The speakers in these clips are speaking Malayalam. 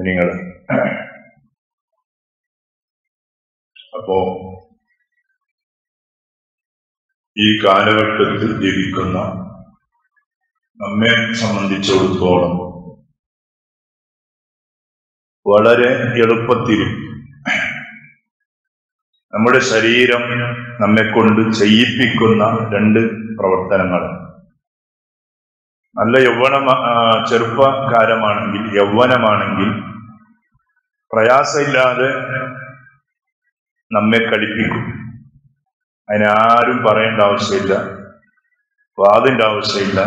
നിങ്ങൾ അപ്പോ ഈ കാലഘട്ടത്തിൽ ജീവിക്കുന്ന നമ്മെ സംബന്ധിച്ചിടത്തോളം വളരെ എളുപ്പത്തിൽ നമ്മുടെ ശരീരം നമ്മെ കൊണ്ട് ചെയ്യിപ്പിക്കുന്ന രണ്ട് പ്രവർത്തനങ്ങൾ നല്ല യൗവന ചെറുപ്പകാരമാണെങ്കിൽ യൗവനമാണെങ്കിൽ പ്രയാസമില്ലാതെ നമ്മെ കളിപ്പിക്കും അതിനാരും പറയേണ്ട ആവശ്യമില്ല വാതിന്റെ ആവശ്യമില്ല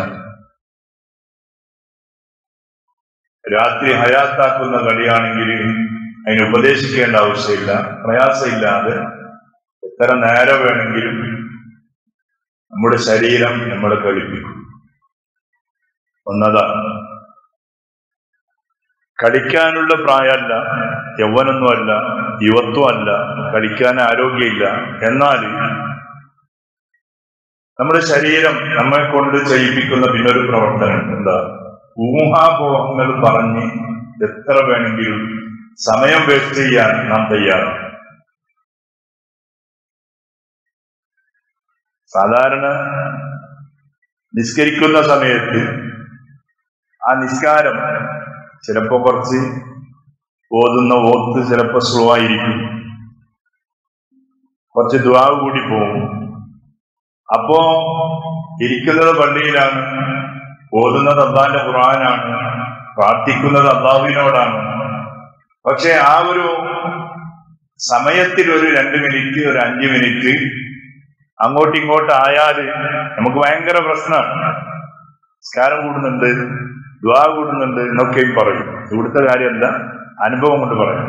രാത്രി ഹയാത്താക്കുന്ന കളിയാണെങ്കിൽ അതിന് ഉപദേശിക്കേണ്ട ആവശ്യമില്ല പ്രയാസമില്ലാതെ എത്ര നേരം വേണമെങ്കിലും നമ്മുടെ ശരീരം നമ്മളെ കളിപ്പിക്കും ഒന്നതാണ് കളിക്കാനുള്ള പ്രായമല്ല യൗവനൊന്നുമല്ല യുവത്വമല്ല കളിക്കാൻ ആരോഗ്യമില്ല എന്നാൽ നമ്മുടെ ശരീരം നമ്മെ കൊണ്ട് ചെയ്യിപ്പിക്കുന്ന പിന്നൊരു പ്രവർത്തനം എന്താ ഊഹാപോഹങ്ങൾ പറഞ്ഞ് എത്ര വേണമെങ്കിലും സമയം വേസ്റ്റ് ചെയ്യാൻ നാം തയ്യാറാണ് സാധാരണ നിസ്കരിക്കുന്ന സമയത്ത് ആ നിസ്കാരം ചിലപ്പോ കുറച്ച് ഓതുന്ന ഓത്ത് ചിലപ്പോ സ്ലോ ആയിരിക്കും കുറച്ച് ദ്വാവ് കൂടി പോകും അപ്പോ ഇരിക്കുന്നത് പള്ളിയിലാണ് ഓതുന്നത് അള്ളാന്റെ ഖുറാനാണ് പ്രാർത്ഥിക്കുന്നത് അള്ളാഹുവിനോടാണ് പക്ഷെ ആ ഒരു സമയത്തിൽ ഒരു രണ്ട് മിനിറ്റ് ഒരു അഞ്ച് മിനിറ്റ് അങ്ങോട്ടും ഇങ്ങോട്ടും ആയാല് നമുക്ക് ഭയങ്കര പ്രശ്നമാണ് സ്കാരം കൂടുന്നുണ്ട് ദ്വാ കൂടുന്നുണ്ട് എന്നൊക്കെയും പറയും ഇവിടുത്തെ കാര്യമല്ല അനുഭവം കൊണ്ട് പറയും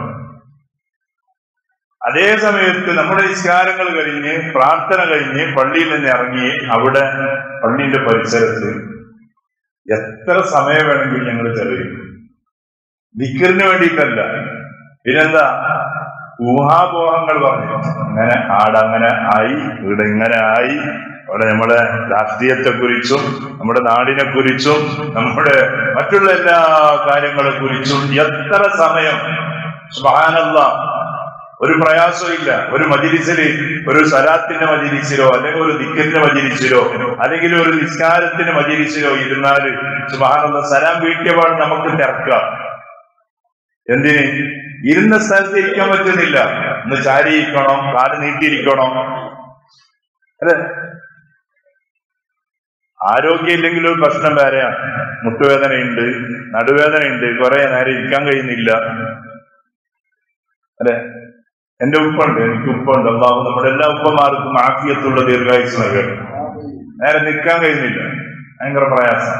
അതേ സമയത്ത് നമ്മുടെ നിസ്കാരങ്ങൾ കഴിഞ്ഞ് പ്രാർത്ഥന കഴിഞ്ഞ് പള്ളിയിൽ നിന്ന് ഇറങ്ങി അവിടെ പള്ളിന്റെ പരിസരത്ത് എത്ര സമയം വേണമെങ്കിലും ഞങ്ങൾ ചെലവഴിക്കും ദിക്കറിന് വേണ്ടിയിട്ടല്ല പിന്നെന്താ ഊഹാപോഹങ്ങൾ പറഞ്ഞു അങ്ങനെ ആടങ്ങനെ ആയി ഇവിടെ ഇങ്ങനെ ആയി അവിടെ നമ്മുടെ രാഷ്ട്രീയത്തെ കുറിച്ചും നമ്മുടെ നാടിനെ കുറിച്ചും നമ്മുടെ മറ്റുള്ള എല്ലാ കാര്യങ്ങളെ കുറിച്ചും എത്ര സമയം സുബാനല്ല ഒരു പ്രയാസവും ഇല്ല ഒരു മജിലിസില് ഒരു സലാത്തിന്റെ മജിലിസിലോ അല്ലെങ്കിൽ ഒരു ദിക്കറിന്റെ മജിലിസിലോ അല്ലെങ്കിൽ ഒരു നിസ്കാരത്തിന്റെ മജിലിസിലോ ഇരുന്നാല് സുബാനുള്ള സലാം വീട്ടിയപാട് നമുക്ക് തിരക്കാം എന്തിന് ഇരുന്ന സ്ഥലത്ത് ഇരിക്കാൻ പറ്റുന്നില്ല ഒന്ന് ചാരിയിരിക്കണോ കാല് നീട്ടിയിരിക്കണോ അല്ലെ ആരോഗ്യം ഇല്ലെങ്കിൽ ഒരു പ്രശ്നം വേറെയാണ് മുട്ടുവേദനയുണ്ട് നടുവേദനയുണ്ട് കുറെ നേരം ഇരിക്കാൻ കഴിയുന്നില്ല അല്ലെ എന്റെ ഉപ്പുണ്ട് എനിക്ക് ഉപ്പുണ്ട് അള്ളാഹു നമ്മുടെ എല്ലാ ഉപ്പമാർക്കും ആഫിയത്തുള്ള ദീർഘായുസ് നൽകട്ടെ നേരെ നിൽക്കാൻ കഴിയുന്നില്ല ഭയങ്കര പ്രയാസം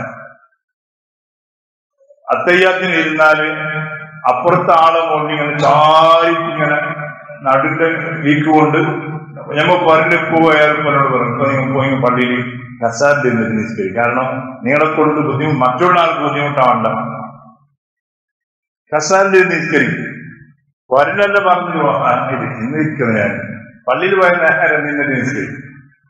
അത്തയ്യാത്തിന് ഇരുന്നാല് അപ്പുറത്തെ ആളെ കൊണ്ട് ഇങ്ങനെ ചാരിങ്ങനെ നടുന്റെ വീക്ക് കൊണ്ട് ഞമ്മ പറഞ്ഞ പോയാൽ എന്നോട് പറഞ്ഞു ഇപ്പൊ നിങ്ങൾ പോയി പള്ളിയിൽ കസാരിൽ നിന്നിട്ട് നിസ്കരിക്കും കാരണം നിങ്ങളെ കൊണ്ട് ബുദ്ധിമുട്ട് മറ്റുള്ള ആൾക്ക് ബുദ്ധിമുട്ടാവണ്ട കസാരിൽ നിസ്കരിക്കും വരലല്ല പറഞ്ഞു ആ, ഇത് ഇന്ന് ഇരിക്കുന്നു ഞാൻ പള്ളിയിൽ പോയ നേരം നിന്നിട്ട് നിസ്കരിക്കും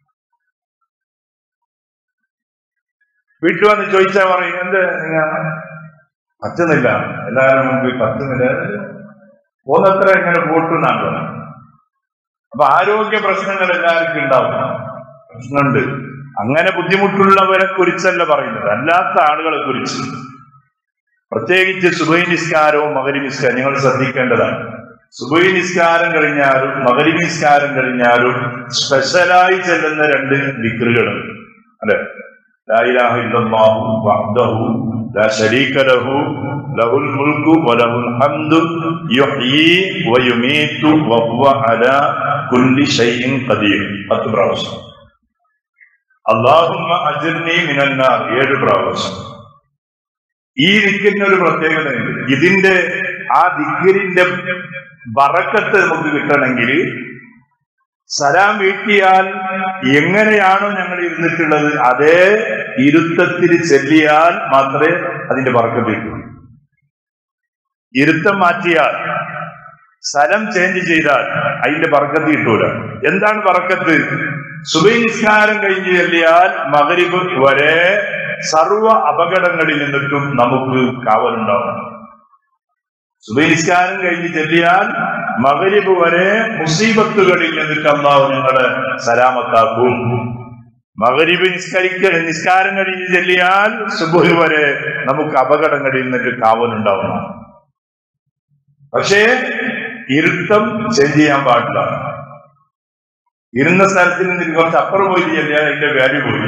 വീട്ടിൽ വന്ന് ചോദിച്ചാൽ പറയും എന്ത് നിങ്ങൾ പറ്റുന്നില്ല എല്ലാവരും മുമ്പിൽ പറ്റുന്നില്ല പോന്നത്ര എങ്ങനെ പോട്ടുന്നാണ് പറയുന്നത് അപ്പൊ ആരോഗ്യ പ്രശ്നങ്ങൾ എല്ലാവർക്കും ഉണ്ടാവും പ്രശ്നമുണ്ട് അങ്ങനെ ബുദ്ധിമുട്ടുള്ളവരെ കുറിച്ചല്ല പറയുന്നത് അല്ലാത്ത ആളുകളെ കുറിച്ച് പ്രത്യേകിച്ച് സുബൈ നിസ്കാരവും മകരി നിസ്കാരം നിങ്ങൾ ശ്രദ്ധിക്കേണ്ടതാണ് സുബൈ നിസ്കാരം കഴിഞ്ഞാലും മകരി നിസ്കാരം കഴിഞ്ഞാലും സ്പെഷ്യലായി ചെല്ലുന്ന രണ്ട് ദിക്റുകളുണ്ട് അല്ലെ لا إله إلا الله وحده لا شريك له له الملك وله الحمد يحيي ويميت وهو على كل شيء قدير പത്ത് പ്രാവശ്യം അള്ളാഹുമ്മ അജിർനി മിനന്നാർ ഏഴ് പ്രാവശ്യം ഈ ദിക്കിന് ഒരു പ്രത്യേകതയുണ്ട് ഇതിന്റെ ആ ദിക്കിരിന്റെ ബറക്കത്ത് നമുക്ക് കിട്ടണമെങ്കിൽ സലാം വീട്ടിയാൽ എങ്ങനെയാണോ ഞങ്ങൾ ഇരുന്നിട്ടുള്ളത് അതേ ഇരുത്തത്തിൽ ചെല്ലിയാൽ മാത്രമേ അതിന്റെ പറക്കത്ത് കിട്ടൂ ഇരുത്തം മാറ്റിയാൽ സ്ഥലം ചേഞ്ച് ചെയ്താൽ അതിന്റെ പറക്കത്ത് കിട്ടൂല എന്താണ് പറക്കത്ത് സുബൈ നിസ്കാരം കഴിഞ്ഞ് ചെല്ലിയാൽ മകരിബ് വരെ സർവ അപകടങ്ങളിൽ നിന്നിട്ടും നമുക്ക് കാവലുണ്ടാവണം സുബഹിസ്കാരം കഴിഞ്ഞ് ചെല്ലിയാൽ മകരിബ് വരെ മുസീബത്തുകളിൽ നിന്നിട്ട് അള്ളാഹു ഞങ്ങളെ സലാമത്താക്കും മകരിബ് നിസ്കരിക്ക നിസ്കാരം കഴിഞ്ഞ് ചെല്ലിയാൽ സുബഹ് വരെ നമുക്ക് അപകടങ്ങളിൽ നിന്നിട്ട് കാവലുണ്ടാവുന്നു പക്ഷേ ഇരുത്തം ചേഞ്ച് ചെയ്യാൻ പാടില്ല ഇരുന്ന സ്ഥലത്തിൽ നിന്ന് കുറച്ച് അപ്പുറം പോയി ചെല്ലിയാൽ അതിന്റെ വാല്യൂ പോയി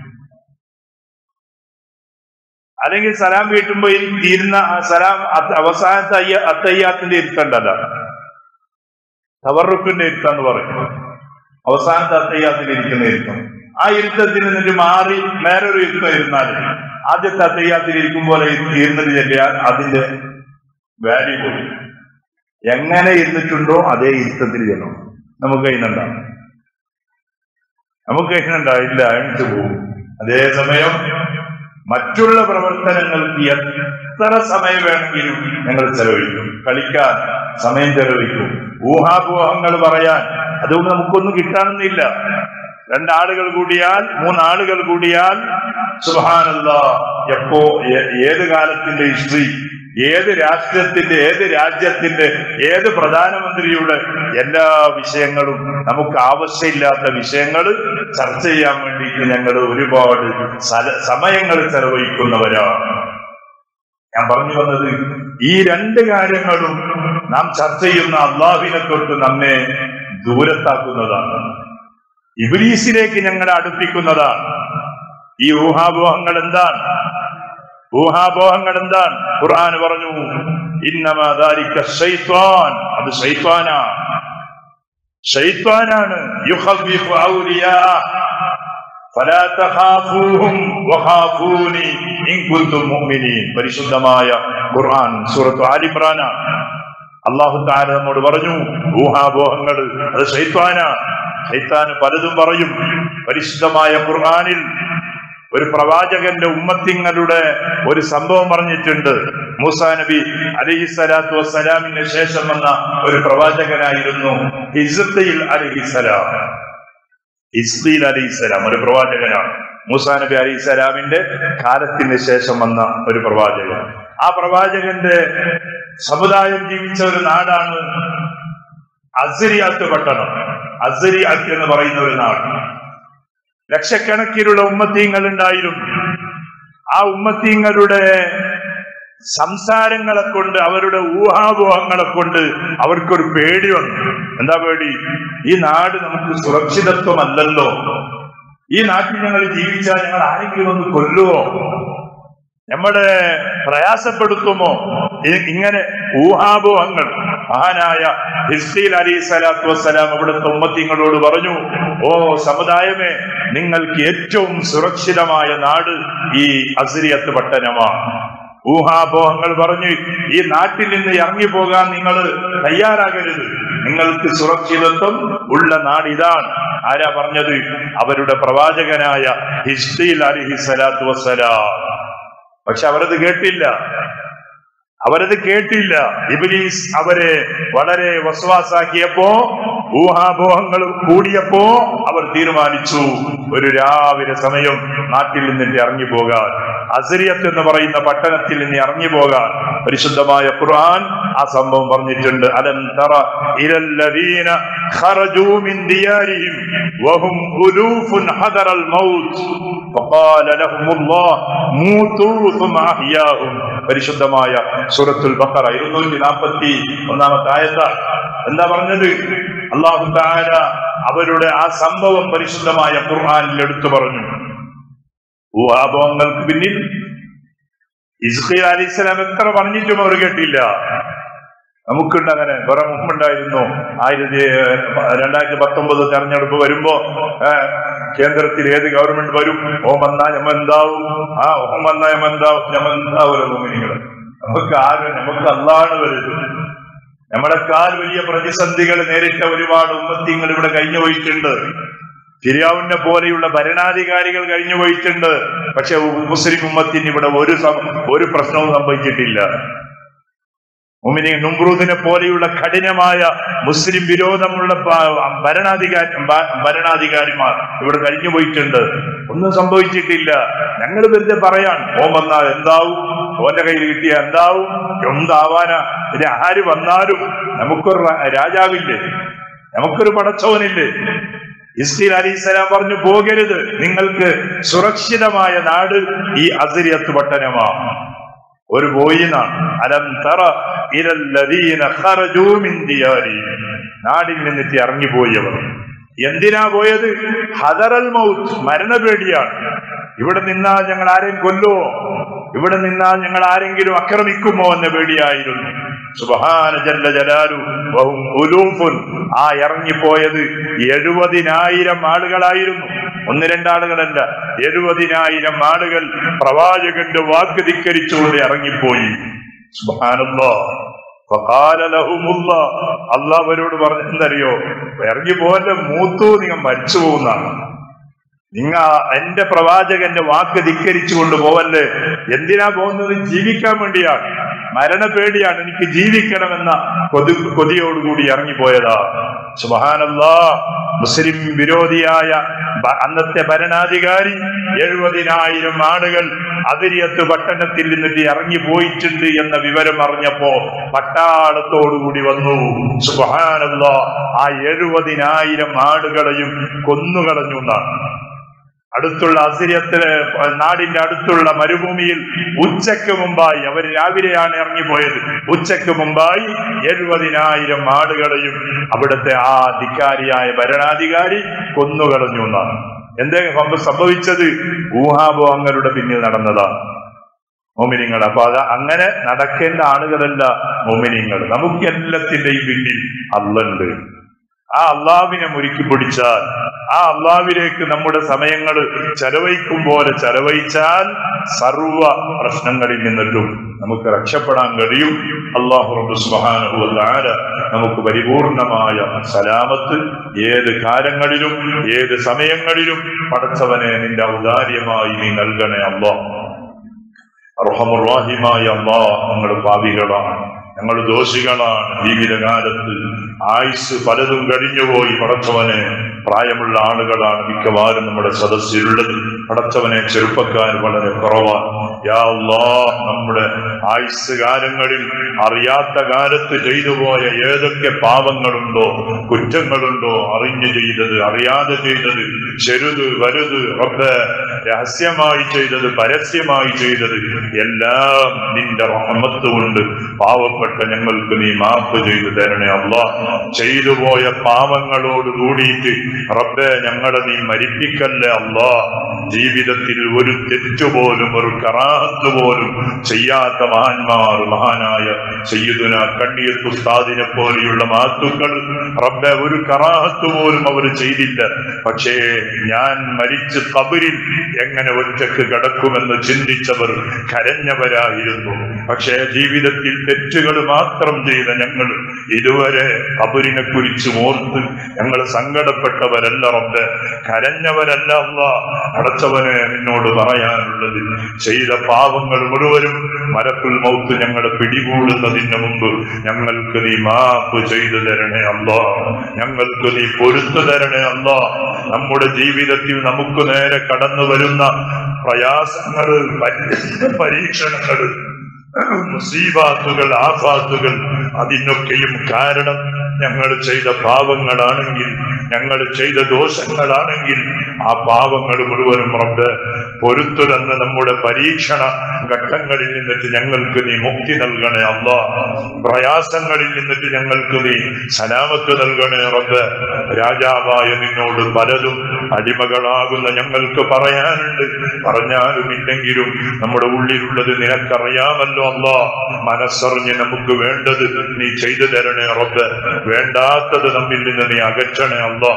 അല്ലെങ്കിൽ സലാം വീട്ടുമ്പോ ഈ തീരുന്ന ആ സലാം അത് അവസാനത്തെ അയ്യ അത്തയ്യാത്തിന്റെ ഇരുത്തണ്ടല്ല തവറുക്കിന്റെ ഇരുത്തം പറയും അവസാനത്തെ അത്തയ്യാത്തിൽ ഇരിക്കുന്ന ഇരുത്തം ആ ഇരുത്തത്തിൽ നിന്നിട്ട് മാറി വേറൊരു ഇരുത്തം ഇരുന്നാൽ ആദ്യത്തെ അത്തയ്യാത്തിൽ ഇരിക്കും പോലെ ഇരുന്നിട്ട് ചെല്ലിയാൽ അതിന്റെ വാല്യൂ പോയി എങ്ങനെ ഇരുന്നിട്ടുണ്ടോ അതേ ഇരുത്തത്തിൽ ചെല്ലണം നമുക്ക് അതിനുണ്ടാവും നമുക്ക് അതിനുണ്ടാവും ഇല്ല എണിച്ചു പോകും അതേസമയം മറ്റുള്ള പ്രവർത്തനങ്ങൾക്ക് എത്ര സമയം വേണമെങ്കിലും ഞങ്ങൾ ചെലവഴിക്കും കളിക്കാൻ സമയം ചെലവഴിക്കും ഊഹാപോഹങ്ങൾ പറയാൻ അതുകൊണ്ട് നമുക്കൊന്നും കിട്ടാനൊന്നുമില്ല രണ്ടാളുകൾ കൂടിയാൽ മൂന്നാളുകൾ കൂടിയാൽ സുഹാനല്ല എപ്പോ ഏ- ഏത് കാലത്തിന്റെ ഹിസ്റ്ററി ഏത് രാഷ്ട്രത്തിന്റെ ഏത് രാജ്യത്തിന്റെ ഏത് പ്രധാനമന്ത്രിയുടെ എല്ലാ വിഷയങ്ങളും നമുക്ക് ആവശ്യമില്ലാത്ത വിഷയങ്ങൾ ചർച്ച ചെയ്യാൻ വേണ്ടിയിട്ട് ഞങ്ങൾ ഒരുപാട് സല- സമയങ്ങൾ ചെലവഴിക്കുന്നവരാണ് ഞാൻ പറഞ്ഞു വന്നത് ഈ രണ്ട് കാര്യങ്ങളും നാം ചർച്ച ചെയ്യുന്ന അള്ളാഹുവിനെ തൊട്ട് നമ്മെ ദൂരത്താക്കുന്നതാണ് ഇബ്ലീസിലേക്ക് ഞങ്ങളെ അടുപ്പിക്കുന്നതാണ് ഈ ഊഹാപോഹങ്ങൾ എന്താണ് ഊഹാപോഹങ്ങൾ എന്താണ് ഖുർആൻ പറഞ്ഞു ഇന്നമാ ദാലിക ശൈത്വാൻ അത് ശൈത്വാനാണ് ശൈത്വാനാണ് യുഖവ്വിഫു ഔലിയാ ഫലാ തഖാഫൂഹും വഖാഫൂനി ഇൻ കുൻതും മുഅ്മിനീൻ പരിശുദ്ധമായ ഖുർആൻ സൂറത്ത് ആൽ ഇംറാൻ അല്ലാഹു തആല നമ്മോട് പറഞ്ഞു ഊഹാപോഹങ്ങൾ അത് ശൈത്വാനാണ് ശൈത്താന് പലതും പറയും പരിശുദ്ധമായ ഖുർആനിൽ ഒരു പ്രവാചകന്റെ ഉമ്മത്തിങ്ങളുടെ ഒരു സംഭവം പറഞ്ഞിട്ടുണ്ട് മൂസാ നബി അലഹി സ്വലാത്തു വസ്സലാമിന് ശേഷം വന്ന ഒരു പ്രവാചകനായിരുന്നു ഹിസ്ബയിൽ അലഹിസലാം ഇസ്ബീൽ അലൈഹിസ്സലാം ഒരു പ്രവാചകനാണ് മൂസാ നബി അലൈഹി സ്വലാമിന്റെ കാലത്തിന് ശേഷം വന്ന ഒരു പ്രവാചകൻ ആ പ്രവാചകന്റെ സമുദായം ജീവിച്ച ഒരു നാടാണ് അസരിയാത്ത് പട്ടണം അസരിയാത്ത് എന്ന് പറയുന്ന ഒരു നാട് ലക്ഷക്കണക്കിനുള്ള ഉമ്മത്തീങ്ങൾ ഉണ്ടായിരുന്നു ആ ഉമ്മത്തീങ്ങളുടെ സംസാരങ്ങളെ കൊണ്ട് അവരുടെ ഊഹാപോഹങ്ങളെ കൊണ്ട് അവർക്കൊരു പേടി വന്നു എന്താ പേടി ഈ നാട് നമുക്ക് സുരക്ഷിതത്വമല്ലല്ലോ ഈ നാട്ടിൽ ഞങ്ങൾ ജീവിച്ചാൽ ഞങ്ങൾ ആരെങ്കിലും ഒന്ന് കൊല്ലുവോ നമ്മളെ പ്രയാസപ്പെടുത്തുമോ ഇ- ഇങ്ങനെ ഊഹാപോഹങ്ങൾ മഹാനായ ഹിസ്ഖീൽ അലി സ്വലാത്തു വസ്സലാം അവിടുത്തെ ഉമ്മത്തിങ്ങളോട് പറഞ്ഞു ഓ സമുദായമേ നിങ്ങൾക്ക് ഏറ്റവും സുരക്ഷിതമായ നാട് ഈ അസിരിയത്ത് പട്ടണമാണ് ഊഹാപോഹങ്ങൾ പറഞ്ഞു ഈ നാട്ടിൽ നിന്ന് ഇറങ്ങി പോകാൻ നിങ്ങൾ തയ്യാറാകരുത് നിങ്ങൾക്ക് സുരക്ഷിതത്വം ഉള്ള നാട് ഇതാണ് ആരാ പറഞ്ഞത് അവരുടെ പ്രവാചകനായ ഹിസ്തീൽ അലിഹി സ്വലാത്തു വസ്സലാം പക്ഷെ അവരത് കേട്ടില്ല അവരത് കേട്ടില്ല ഇബിലീസ് അവരെ വളരെ വസ്വാസാക്കിയപ്പോ ഊഹാപോഹങ്ങൾ കൂടിയപ്പോ അവർ തീരുമാനിച്ചു ഒരു രാവിലെ സമയം നാട്ടിൽ നിന്നിട്ട് ഇറങ്ങി പോകാൻ അസരിയത്ത് എന്ന് പറയുന്ന പട്ടണത്തിൽ നിന്ന് ഇറങ്ങി പോകാൻ പരിശുദ്ധമായ ഖുർആൻ ആ സംഭവം പറഞ്ഞിട്ടുണ്ട് അലം തറ ഇലല്ലദീന ഖറജൂ മിൻ ദിയാരിഹിം വഹും ഉലൂഫുൻ ഹദറൽ മൗത്ത് فقال لهم الله موتوا ثم أحياهم പരിശുദ്ധമായ സൂറത്തുൽ ബഖറ ഇരുന്നൂറ്റി നാൽപ്പത്തി ഒന്നാമത്തെ ആയത്താണ് എന്താ പറഞ്ഞത് അള്ളാഹു താര അവരുടെ ആ സംഭവം പരിശുദ്ധമായ ഖുർആനിൽ എടുത്തു പറഞ്ഞു ഊഹാഭവങ്ങൾക്ക് പിന്നിൽ ഇസ്ഖീൽ അലി ഇസ്ലാം എത്ര പറഞ്ഞിട്ടും അവർ കേട്ടില്ല നമുക്കുണ്ട് അങ്ങനെ വേറെ മുമ്പുണ്ടായിരുന്നു ആയിരത്തി രണ്ടായിരത്തി പത്തൊമ്പത് തെരഞ്ഞെടുപ്പ് വരുമ്പോ ഏ, കേന്ദ്രത്തിൽ ഏത് ഗവൺമെന്റ് വരും ഓം വന്നാ ഞമ്മ എന്താവും ആ ഓം വന്നാ ഞമ്മ എന്താവും ഞമ്മ എന്താവും ഭൂമിനികള് നമുക്ക് ആരും നമുക്ക് അല്ലാണ് വരുന്നത് നമ്മളെക്കാൾ വലിയ പ്രതിസന്ധികൾ നേരിട്ട ഒരുപാട് ഉമ്മത്തിങ്ങൾ ഇവിടെ കഴിഞ്ഞു പോയിട്ടുണ്ട് ഫിരിയാവിനെ പോലെയുള്ള ഭരണാധികാരികൾ കഴിഞ്ഞു പോയിട്ടുണ്ട് പക്ഷെ മുസ്ലിം ഉമ്മത്തിന് ഇവിടെ ഒരു സം- ഒരു പ്രശ്നവും സംഭവിച്ചിട്ടില്ല മുമിനി നുംറൂദിനെ പോലെയുള്ള കഠിനമായ മുസ്ലിം വിരോധമുള്ള പ- ഭരണാധികാരി ഭ- ഭരണാധികാരിമാർ ഇവിടെ കഴിഞ്ഞു പോയിട്ടുണ്ട് ഒന്നും സംഭവിച്ചിട്ടില്ല ഞങ്ങൾ വെറുതെ പറയാൻ ഓൻ വന്നാൽ എന്താവും ഓന്റെ കയ്യിൽ കിട്ടിയ എന്താവും എന്താവാനാ പിന്നെ ആര് വന്നാലും നമുക്കൊരു ര- രാജാവില്ലേ നമുക്കൊരു പടച്ചവനില്ലേ ഇസ്രീൽ അലിസ്ലാം പറഞ്ഞു പോകരുത് നിങ്ങൾക്ക് സുരക്ഷിതമായ നാട് ഈ അസിരിയത്ത് പട്ടണമാണ് ഒരു പോയിനാണ് അലം തറ ഇലല്ലദീന ഖറജൂ മിൻ ദിയാരിഹിം നാടിൽ നിന്നിട്ട് ഇറങ്ങിപ്പോയവർ എന്തിനാ പോയത് ഹദറൽ മൗത്ത് മരണപേടിയാണ് ഇവിടെ നിന്നാൽ ഞങ്ങൾ ആരെയും കൊല്ലുവോ ഇവിടെ നിന്നാൽ ഞങ്ങൾ ആരെങ്കിലും ആക്രമിക്കുമോ എന്ന പേടിയായിരുന്നു സുബഹാന ജല്ല ജലാലു വഹും ഉലൂഫുൻ ആ ഇറങ്ങിപ്പോയത് എഴുപതിനായിരം ആളുകളായിരുന്നു ഒന്ന് രണ്ടാളുകളല്ല എഴുപതിനായിരം ആളുകൾ പ്രവാചകന്റെ വാക്ക് ധിക്കരിച്ചുകൊണ്ട് ഇറങ്ങിപ്പോയി സുബഹാനല്ലാ ഫഖാല ലഹുമുല്ല അള്ളാഹ് അവരോട് പറഞ്ഞെന്തറിയോ ഇറങ്ങി പോലെ മൂത്തു നിങ്ങൾ മരിച്ചു പോകുന്നതാണ് നിങ്ങ എന്റെ പ്രവാചകന്റെ വാക്ക് ധിക്കരിച്ചുകൊണ്ട് പോവല്ലേ എന്തിനാ പോകുന്നത് ജീവിക്കാൻ വേണ്ടിയാണ് മരണപേടിയാണ് എനിക്ക് ജീവിക്കണമെന്ന കൊതി കൊതിയോടുകൂടി ഇറങ്ങിപ്പോയതാ സുബഹാനല്ലാ മുസ്ലിം വിരോധിയായ ബ- അന്നത്തെ ഭരണാധികാരി എഴുപതിനായിരം ആളുകൾ അതിരിയത്ത് പട്ടണത്തിൽ നിന്നിട്ട് ഇറങ്ങി പോയിട്ടുണ്ട് എന്ന വിവരം അറിഞ്ഞപ്പോ പട്ടാളത്തോടുകൂടി വന്നു സുബഹാനല്ലാ ആ എഴുപതിനായിരം ആളുകളെയും കൊന്നുകളഞ്ഞു എന്നാണ് അടുത്തുള്ള അസിര്യത്തിലെ നാടിന്റെ അടുത്തുള്ള മരുഭൂമിയിൽ ഉച്ചയ്ക്ക് മുമ്പായി അവർ രാവിലെയാണ് ഇറങ്ങിപ്പോയത് ഉച്ചയ്ക്ക് മുമ്പായി എഴുപതിനായിരം ആടുകളെയും അവിടുത്തെ ആ ധിക്കാരിയായ ഭരണാധികാരി കൊന്നുകളഞ്ഞു എന്നാണ് എന്തേ സംഭ- സംഭവിച്ചത് ഊഹാഭോഹങ്ങളുടെ പിന്നിൽ നടന്നതാണ് മോമിനിങ്ങൾ അപ്പൊ അത് അങ്ങനെ നടക്കേണ്ട ആളുകളല്ല മോമിനിങ്ങൾ നമുക്ക് എല്ലാത്തിന്റെയും പിന്നിൽ അല്ലുണ്ട് ആ അള്ളാവിനെ മുറുക്കി പിടിച്ചാൽ ആ അള്ളാവിലേക്ക് നമ്മുടെ സമയങ്ങൾ ചെലവഴിക്കും പോലെ ചെലവഴിച്ചാൽ സർവ പ്രശ്നങ്ങളിൽ നിന്നിട്ടും നമുക്ക് രക്ഷപ്പെടാൻ കഴിയും അള്ളാഹു റബ്ബ് സുബ്ഹാനഹു വ തആല നമുക്ക് പരിപൂർണമായ സലാമത്ത് ഏത് കാലങ്ങളിലും ഏത് സമയങ്ങളിലും പടച്ചവനെ നിന്റെ ഔദാര്യമായി നീ നൽകണേ അള്ളാഹ് അർഹമുറാഹിമായ അള്ളാ ഞങ്ങൾ പാപികളാണ് ഞങ്ങൾ ദോഷികളാണ് ജീവിതകാലത്ത് ആയുസ് പലതും കഴിഞ്ഞുപോയി പടച്ചവനെ പ്രായമുള്ള ആളുകളാണ് മിക്കവാറും നമ്മുടെ സദസ്സിലുള്ളത് പടച്ചവനെ ചെറുപ്പക്കാർ വളരെ കുറവാണ് യാ അള്ളാ നമ്മുടെ ആയുസ് കാലങ്ങളിൽ അറിയാത്ത കാലത്ത് ചെയ്തു പോയ ഏതൊക്കെ പാപങ്ങളുണ്ടോ കുറ്റങ്ങളുണ്ടോ അറിഞ്ഞു ചെയ്തത് അറിയാതെ ചെയ്തത് ചെറുത് വലുത് റബ്ബ് രഹസ്യമായി ചെയ്തത് പരസ്യമായി ചെയ്തത് എല്ലാം നിന്റെ റഹ്മത്ത് കൊണ്ട് പാവപ്പെട്ട ഞങ്ങൾക്ക് നീ മാപ്പ് ചെയ്തു തരണേ അല്ലാ ചെയ്തു പോയ പാവങ്ങളോട് കൂടിയിട്ട് റബ്ബെ ഞങ്ങളെ നീ മരിപ്പിക്കല്ലേ അല്ലാ ജീവിതത്തിൽ ഒരു തെറ്റുപോലും ഒരു കറാഹത്ത് പോലും ചെയ്യാത്ത മഹാന്മാർ മഹാനായ സയ്യിദുന കണ്ണീർ ഉസ്താദിനെ പോലെയുള്ള മാത്തുക്കൾ റബ്ബെ ഒരു കറാഹത്ത് പോലും അവർ ചെയ്തില്ല പക്ഷേ ഞാൻ മരിച്ച് കബരിൽ എങ്ങനെ ഒറ്റക്ക് കിടക്കുമെന്ന് ചിന്തിച്ചവർ കരഞ്ഞവരായിരുന്നു പക്ഷേ ജീവിതത്തിൽ തെറ്റുകൾ മാത്രം ചെയ്ത ഞങ്ങൾ ഇതുവരെ കബരിനെ കുറിച്ച് ഓർത്ത് ഞങ്ങൾ സങ്കടപ്പെട്ടവരല്ല റബ്ബെ കരഞ്ഞവരല്ല അല്ല അടച്ചവനെ നിന്നോട് പറയാനുള്ളത് ചെയ്ത പാവങ്ങൾ മുഴുവനും മരക്കുൽ മൗത്ത് ഞങ്ങളെ പിടികൂടുന്നതിന് മുമ്പ് ഞങ്ങൾക്ക് നീ മാപ്പ് ചെയ്തു തരണേ അല്ലാ ഞങ്ങൾക്ക് നീ പൊരുത്തു തരണേ അല്ലാ നമ്മുടെ ജീവിതത്തിൽ നമുക്ക് നേരെ കടന്നു വരുന്ന പ്രയാസങ്ങൾ പരീക്ഷണങ്ങൾ മുസീബാത്തുകൾ ആഫാത്തുകൾ അതിനൊക്കെയും കാരണം ഞങ്ങൾ ചെയ്ത പാവങ്ങളാണെങ്കിൽ ഞങ്ങൾ ചെയ്ത ദോഷങ്ങളാണെങ്കിൽ ആ പാവങ്ങൾ മുഴുവനും റബ്ബ് പൊരുത്തു തന്ന നമ്മുടെ പരീക്ഷണ ഘട്ടങ്ങളിൽ നിന്നിട്ട് ഞങ്ങൾക്ക് നീ മുക്തി നൽകണേ അല്ല പ്രയാസങ്ങളിൽ നിന്നിട്ട് ഞങ്ങൾക്ക് നീ സലാമത്ത് നൽകണേ റബ്ബ് രാജാവായ നിന്നോട് പലതും അടിമകളാകുന്ന ഞങ്ങൾക്ക് പറയാനുണ്ട് പറഞ്ഞാലും ഇല്ലെങ്കിലും നമ്മുടെ ഉള്ളിലുള്ളത് നിനക്കറിയാമല്ലോ അല്ല മനസ്സറിഞ്ഞ് നമുക്ക് വേണ്ടത് നീ ചെയ്തു തരണേ റബ്ബ് വേണ്ടാത്തത് നമ്മിൽ നിന്ന് നീ അകറ്റണേ അല്ല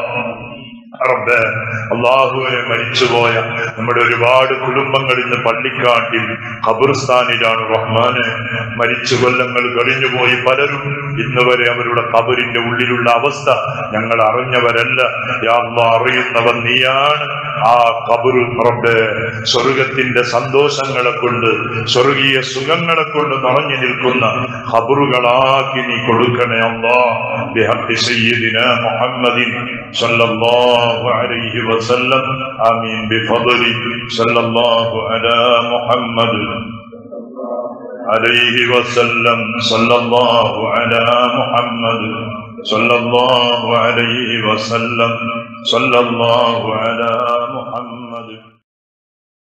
റബ്ബേ അള്ളാഹുവിനെ മരിച്ചുപോയ നമ്മുടെ ഒരുപാട് കുടുംബങ്ങൾ ഇന്ന് പള്ളിക്കാട്ടിൽ ഖബർസ്ഥാനിലാണ് റഹ്മാന് മരിച്ചു കൊല്ലങ്ങൾ കഴിഞ്ഞുപോയി പലരും ഇന്ന് വരെ അവരുടെ ഖബറിന്റെ ഉള്ളിലുള്ള അവസ്ഥ ഞങ്ങൾ അറിഞ്ഞവരല്ല യാ അല്ലാഹ് അറിയുന്നവൻ നീയാണ് ആ ഖബറ് റബ്ബേ സ്വർഗത്തിന്റെ സന്തോഷങ്ങളെ കൊണ്ട് സ്വർഗീയ സുഖങ്ങളെ കൊണ്ട് നിറഞ്ഞു നിൽക്കുന്ന ഖബറുകളാക്കി നീ കൊടുക്കണേ അല്ലാ ബിഹഖി സയ്യിദിന മുഹമ്മദിൻ സല്ലല്ലാഹു അലൈഹി വസല്ലം ആമീൻ ബിഫضل സല്ലല്ലാഹു അലാ മുഹമ്മദ് عليه وسلم صلى الله على محمد صلى الله عليه وسلم صلى الله على محمد